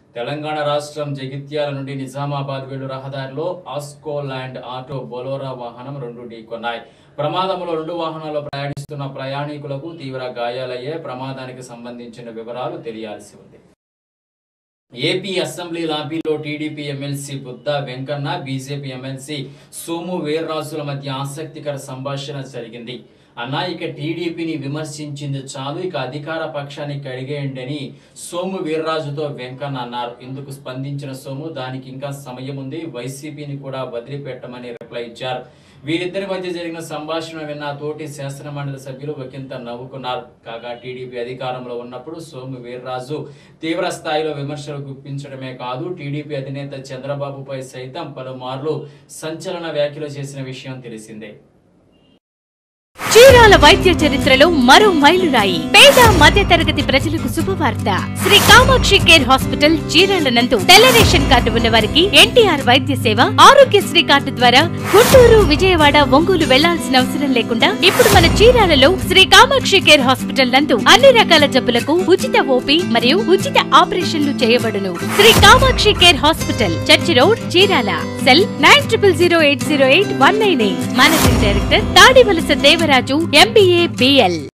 తెలంగాణ రాష్ట్రం జగిత్యాల నుండి నిజామాబాద్ వెళ్ళు రహదారిలో ఆస్కో ల్యాండ్ ఆటో బొలోరా వాహనం రెండు ఢీకొన్నాయి ప్రమాదంలో రెండు వాహనాల్లో ప్రయాణిస్తున్న ప్రయాణికులకు తీవ్ర గాయాలయ్యే ప్రమాదానికి సంబంధించిన వివరాలు తెలియాల్సి ఉంది ఏపీ అసెంబ్లీ లాబీలో TDP MLC Buddha Venkanna BJP MLC Somu వీర్రాజుల మధ్య ఆసక్తికర సంభాషణ జరిగింది అన్న ఇక టీడీపీని విమర్శించింది చాలు ఇక అధికార పక్షాన్ని కడిగేయండి అని సోము వీర్రాజుతో వెంకన్న అన్నారు ఇందుకు స్పందించిన సోము దానికి ఇంకా సమయం ఉంది వైసీపీని కూడా వదిలిపెట్టమని రిప్లై ఇచ్చారు వీరిద్దరి మధ్య జరిగిన సంభాషణ విన్న తోటి శాసన మండలి సభ్యులు ఒకంత నవ్వుకున్నారు కాగా టీడీపీ అధికారంలో ఉన్నప్పుడు సోము వీర్రాజు తీవ్ర స్థాయిలో విమర్శలు గుప్పించడమే కాదు టీడీపీ అధినేత చంద్రబాబుపై సైతం పలుమార్లు సంచలన వ్యాఖ్యలు చేసిన విషయం తెలిసిందే చీరాల వైద్య చరిత్రలో మరో మైలురాయి పేద మధ్య తరగతి ప్రజలకు శుభవార్త శ్రీ కామాక్షి కేర్ హాస్పిటల్ చీరాల నందు తెల్ల రేషన్ కార్డు ఉన్న వారికి ఎన్టీఆర్ వైద్య సేవ ఆరోగ్యశ్రీ కార్డు ద్వారా గుంటూరు విజయవాడ ఒంగోలు వెళ్లాల్సిన అవసరం లేకుండా ఇప్పుడు మన చీరాలలో శ్రీ కామాక్షి కేర్ హాస్పిటల్ నందు అన్ని రకాల జబ్బులకు ఉచిత ఓపీ మరియు ఉచిత ఆపరేషన్లు చేయబడును Sri Kamakshi care hospital church road Chirala cell nine triple zero eight zero eight one nine eight managing director Tadivalasa Devaraju MBA BL